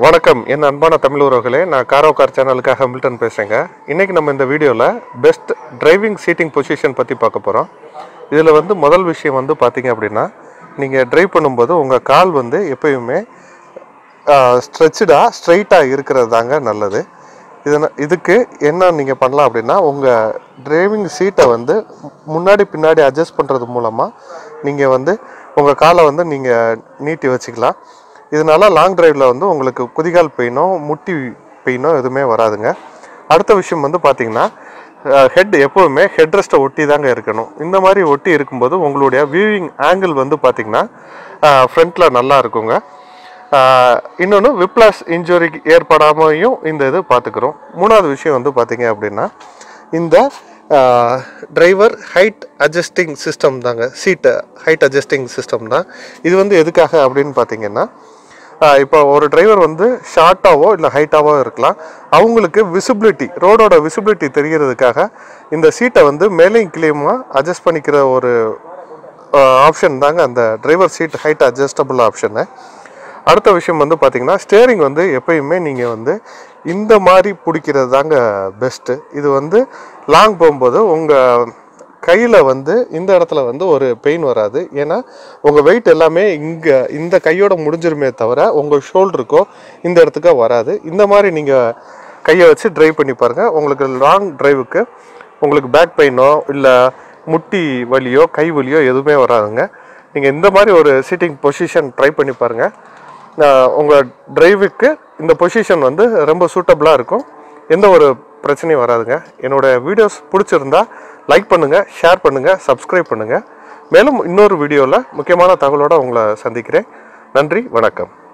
வணக்கம் என் அன்பான தமிழ் உறவுகளே நான் காரோ கார் சேனலுக்காக ஹமில்டன் பேசுகிறேங்க இன்றைக்கி நம்ம இந்த வீடியோவில் பெஸ்ட் டிரைவிங் சீட்டிங் பொசிஷன் பற்றி பார்க்க போகிறோம் இதில் வந்து முதல் விஷயம் வந்து பார்த்தீங்க அப்படின்னா நீங்கள் டிரைவ் பண்ணும்போது உங்கள் கால் வந்து எப்பயுமே ஸ்ட்ரெச்சடாக ஸ்ட்ரைட்டாக இருக்கிறது தாங்க நல்லது இதன இதுக்கு என்ன நீங்கள் பண்ணலாம் அப்படின்னா உங்கள் டிரைவிங் சீட்டை வந்து முன்னாடி பின்னாடி அட்ஜஸ்ட் பண்ணுறது மூலமாக நீங்கள் வந்து உங்கள் காலை வந்து நீங்கள் நீட்டி வச்சுக்கலாம் இதனால லாங் டிரைவில் வந்து உங்களுக்கு குதிகால் பெயினோ முட்டி பெயினோ எதுவுமே வராதுங்க அடுத்த விஷயம் வந்து பார்த்தீங்கன்னா ஹெட் எப்போவுமே ஹெட் ரெஸ்ட்டை ஒட்டி தாங்க இருக்கணும் இந்த மாதிரி ஒட்டி இருக்கும்போது உங்களுடைய வியூவிங் ஆங்கிள் வந்து பார்த்தீங்கன்னா ஃப்ரண்ட்டில் நல்லா இருக்குங்க இன்னொன்று விப்ளாஸ் இன்ஜுரி ஏற்படாமையும் இந்த இது பார்த்துக்கிறோம் மூணாவது விஷயம் வந்து பார்த்தீங்க அப்படின்னா இந்த டிரைவர் ஹைட் அட்ஜஸ்டிங் சிஸ்டம் தாங்க சீட்டு ஹைட் அட்ஜஸ்டிங் சிஸ்டம் தான் இது வந்து எதுக்காக அப்படின்னு பார்த்தீங்கன்னா இப்போ ஒரு டிரைவர் வந்து ஷார்ட்டாவோ இல்லை ஹைட்டாவோ இருக்கலாம் அவங்களுக்கு விசிபிலிட்டி ரோடோட விசிபிலிட்டி தெரியறதுக்காக இந்த சீட்டை வந்து மேலேயும் கீழேயுமா அட்ஜஸ்ட் பண்ணிக்கிற ஒரு ஆப்ஷன் தாங்க அந்த டிரைவர் சீட் ஹைட் அட்ஜஸ்டபிள் ஆப்ஷனு அடுத்த விஷயம் வந்து பார்த்தீங்கன்னா ஸ்டேரிங் வந்து எப்பயுமே நீங்கள் வந்து இந்த மாதிரி பிடிக்கிறது தாங்க பெஸ்ட்டு இது வந்து லாங் போகும்போது உங்கள் கையில் வந்து இந்த இடத்துல வந்து ஒரு பெயின் வராது ஏன்னா உங்கள் வெயிட் எல்லாமே இங்கே இந்த கையோட முடிஞ்சிருமே தவிர உங்கள் ஷோல்டருக்கோ இந்த இடத்துக்கோ வராது இந்த மாதிரி நீங்கள் கையை வச்சு ட்ரைவ் பண்ணி பாருங்கள் உங்களுக்கு லாங் டிரைவுக்கு உங்களுக்கு பேக் பெயினோ இல்லை முட்டி வலியோ கை வலியோ எதுவுமே வராதுங்க நீங்கள் இந்த மாதிரி ஒரு சீட்டிங் பொசிஷன் ட்ரை பண்ணி பாருங்கள் உங்கள் டிரைவுக்கு இந்த பொசிஷன் வந்து ரொம்ப சூட்டபுளாக இருக்கும் எந்த ஒரு பிரச்சனையும் வராதுங்க என்னோடய வீடியோஸ் பிடிச்சிருந்தா லைக் பண்ணுங்கள் ஷேர் பண்ணுங்கள் சப்ஸ்கிரைப் பண்ணுங்கள் மேலும் இன்னொரு வீடியோவில் முக்கியமான தகவலோடு உங்களை சந்திக்கிறேன் நன்றி வணக்கம்